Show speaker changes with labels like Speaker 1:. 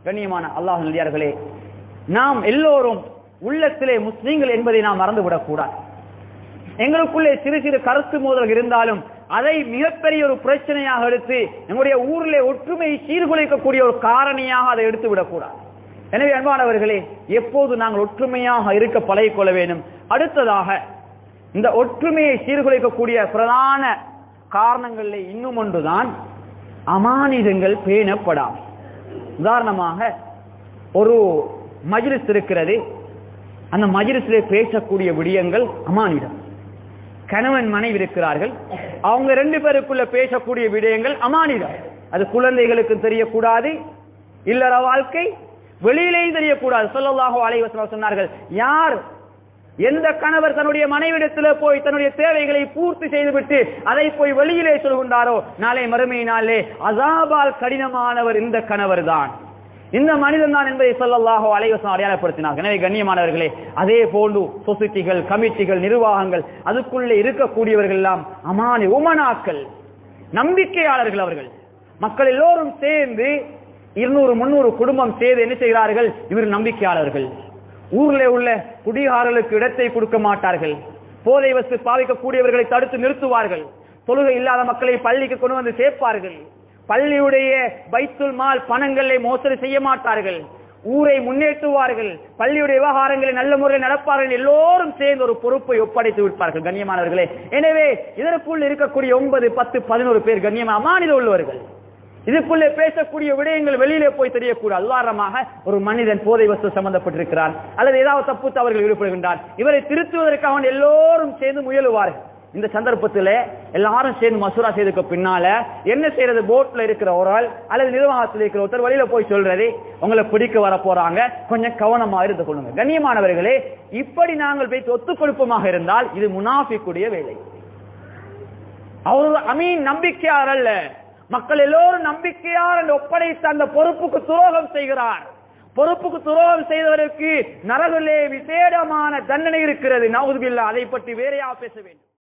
Speaker 1: கண்ணியமான அல்லாஹ் நல்லியார்களே நாம் எல்லோரும் உள்ளத்திலே முஸ்லீம்கள் என்பதை நாம் மறந்துவிடக் கூடாது எங்களுக்குள்ளே சிறு சிறு கருத்து மோதல் இருந்தாலும் அதை மிகப்பெரிய ஒரு பிரச்சனையாக எடுத்து நம்முடைய ஊரிலே ஒற்றுமையை சீர்குலைக்கக்கூடிய ஒரு காரணியாக அதை எடுத்து விடக்கூடாது எனவே அன்பானவர்களே எப்போது நாங்கள் ஒற்றுமையாக இருக்க பழகிக்கொள்ள வேண்டும் அடுத்ததாக இந்த ஒற்றுமையை சீர்குலைக்கக்கூடிய பிரதான காரணங்களில் இன்னும் ஒன்றுதான் அமானிதங்கள் பேணப்படாமை உதாரணமாக ஒரு மஜ்லிஸ் இருக்கிறது அந்த மஜ்லிஸிலே பேசக்கூடிய விடயங்கள் அமானிடம் கணவன் மனைவி இருக்கிறார்கள் அவங்க ரெண்டு பேருக்குள்ள பேசக்கூடிய விடயங்கள் அமானிதம் அது குழந்தைகளுக்கு தெரியக்கூடாது இல்லற வாழ்க்கை வெளியிலேயும் தெரியக்கூடாது சொல்லல்லாஹோ அலைவசம் சொன்னார்கள் யார் எந்த கணவர் தன்னுடைய மனைவிடத்தில் போய் தன்னுடைய தேவைகளை பூர்த்தி செய்துவிட்டு அதை போய் வெளியிலே சொல்கின்றாரோ நாளை மறுமையினாலே அசாபால் கடினமானவர் இந்த கணவர் தான் இந்த மனிதன் தான் என்பதை சொல்லல்லாஹோ அலைவசம் அடையாளப்படுத்தினார் எனவே கண்ணியமானவர்களே அதே போன்று சொசைட்டிகள் கமிட்டிகள் நிர்வாகங்கள் அதுக்குள்ளே இருக்கக்கூடியவர்கள் எல்லாம் அமானி உமனாக்கள் நம்பிக்கையாளர்கள் அவர்கள் மக்கள் எல்லோரும் சேர்ந்து இருநூறு முன்னூறு குடும்பம் சேர்ந்து என்ன செய்கிறார்கள் இவர் நம்பிக்கையாளர்கள் ஊரில் உள்ள குடிகாரர்களுக்கு இடத்தை கொடுக்க மாட்டார்கள் போதை வசதி பாவிக்கக்கூடியவர்களை தடுத்து நிறுத்துவார்கள் தொழுகை இல்லாத மக்களை பள்ளிக்கு கொண்டு வந்து சேர்ப்பார்கள் பள்ளியுடைய பைத்துல் மால் பணங்களை மோசடி செய்ய மாட்டார்கள் ஊரை முன்னேற்றுவார்கள் பள்ளியுடைய விவகாரங்களை நல்ல முறையில் நடப்பார்கள் எல்லோரும் சேர்ந்து ஒரு பொறுப்பை ஒப்படைத்து விடுப்பார்கள் கண்ணியமானவர்களே எனவே இதற்குள் இருக்கக்கூடிய ஒன்பது பத்து பதினோரு பேர் கண்ணியமான அமானித உள்ளவர்கள் இதுக்குள்ளே பேசக்கூடிய விடயங்கள் வெளியிலே போய் தெரியக்கூடாது உதாரணமாக ஒரு மனிதன் போதை வஸ்து சம்பந்தப்பட்டிருக்கிறார் அல்லது ஏதாவது தப்பு தவறுகள் ஈடுபடுகின்றார் இவரை திருத்துவதற்காக எல்லோரும் சேர்ந்து முயலுவார்கள் இந்த சந்தர்ப்பத்தில் எல்லாரும் சேர்ந்து மசூரா செய்ததுக்கு பின்னால என்ன செய்யறது போட்ல இருக்கிற ஒரு ஆள் அல்லது நிர்வாகத்தில் இருக்கிற ஒருத்தர் வெளியில போய் சொல்றது உங்களை பிடிக்க வர போறாங்க கொஞ்சம் கவனமா இருந்து கொள்ளுங்க கண்ணியமானவர்களே இப்படி நாங்கள் போய் ஒத்துக் கொடுப்பமாக இருந்தால் இது முனாஃபிக்குடைய வேலை அவர் அமீன் நம்பிக்கையார் அல்ல மக்கள் எல்லோரும் நம்பிக்கையார் என்று ஒப்படைத்த அந்த பொறுப்புக்கு துரோகம் செய்கிறார் பொறுப்புக்கு துரோகம் செய்தவருக்கு நரகிலே விசேடமான தண்டனை இருக்கிறது நவுதுபில்லா அதை பற்றி வேறையாக பேச வேண்டும்